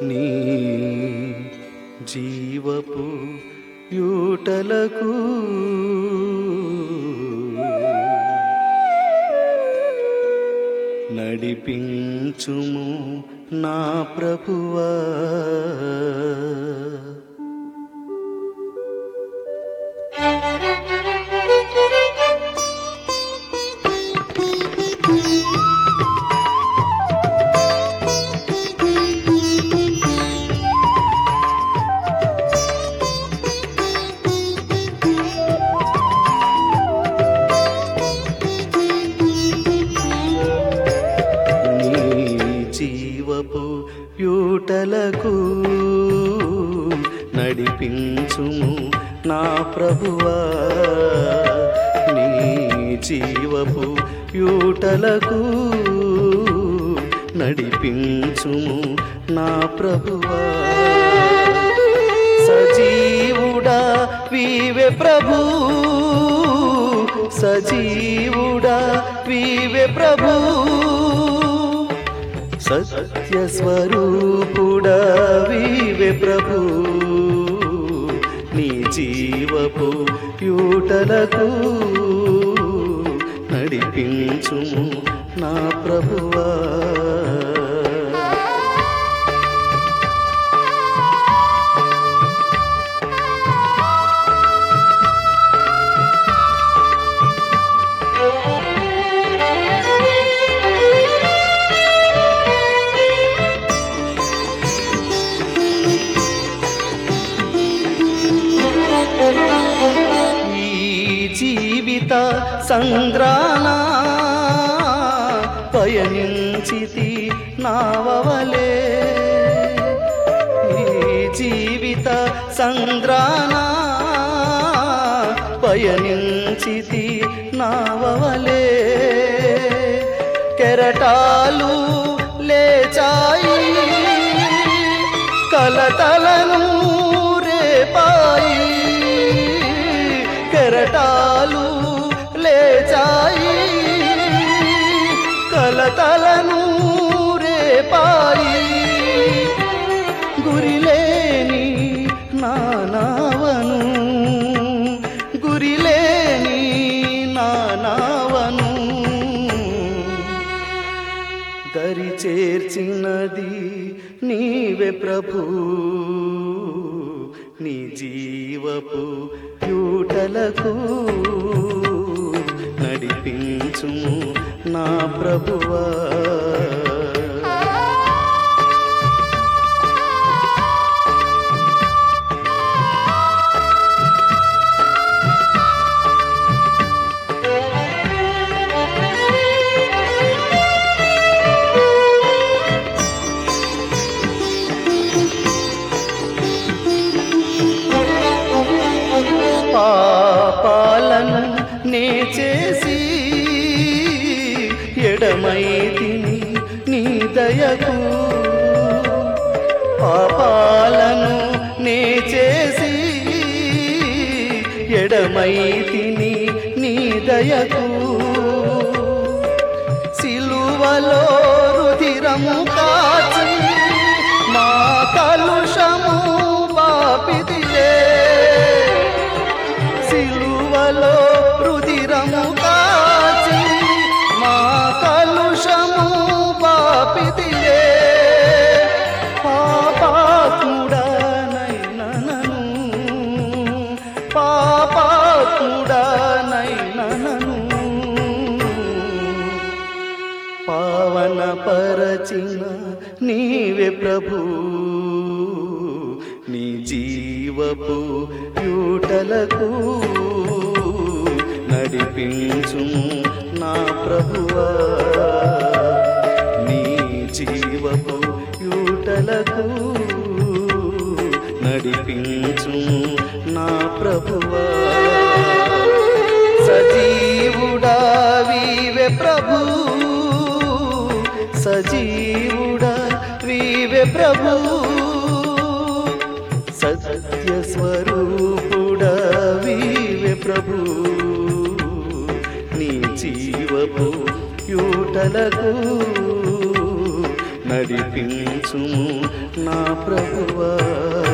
నీ జీవపు యూటలకు నడిపించుము నా ప్రభువా నీ జీవపు యూటలకు నడిపించుము నా ప్రభువా నీ జీవపు యూటలకు నడిపించుము నా ప్రభువా సజీవుడా వీవే ప్రభు సజీవుడా వీవే ప్రభు సత్య స్వరూపుడా వీవే ప్రభు నీ జీవపు యూటలకు నడిపించుము నా ప్రభువా ఈ జీవిత సంగ్రాణ పయనించితి నావలే ఈ జీవిత సంగ్రాణ పయనించితి నావలే కెరటాలు లేచాయి కలతలను రేపాయి కెరటాలు లేచాయి కలతలను రేపాయి గురిలేని నానావను గురిలేని నానావను దరి చేర్చినది నీవే ప్రభు నీ జీవపు యూటలకు నడిపించుము నా ప్రభువా పాపాలను నే చేసి ఎడమైతిని నీ దయకు పాపాలను నే చేసి ఎడమైతిని నీ దయకు సిలువలో రుధిరము కాచి మా కలుషము బాపిదిలే సిలువలో రుధిరము కాచి మా కలుషము బాపిదిలే పాపాత్ముడనైనను పాపాత్ముడనైనను పావన పరచిన నీవే ప్రభు నీ జీవపు యూటలకు నడిపించుము నా ప్రభువా నీ జీవపు యూటలకు నడిపించుము నా ప్రభువా సజీవుడా వీవే ప్రభు సజీవుడా వీవే ప్రభు సత్య స్వరూపుడా వీవే ప్రభు నీ జీవపు యూటలకు నడిపించుము నా ప్రభువా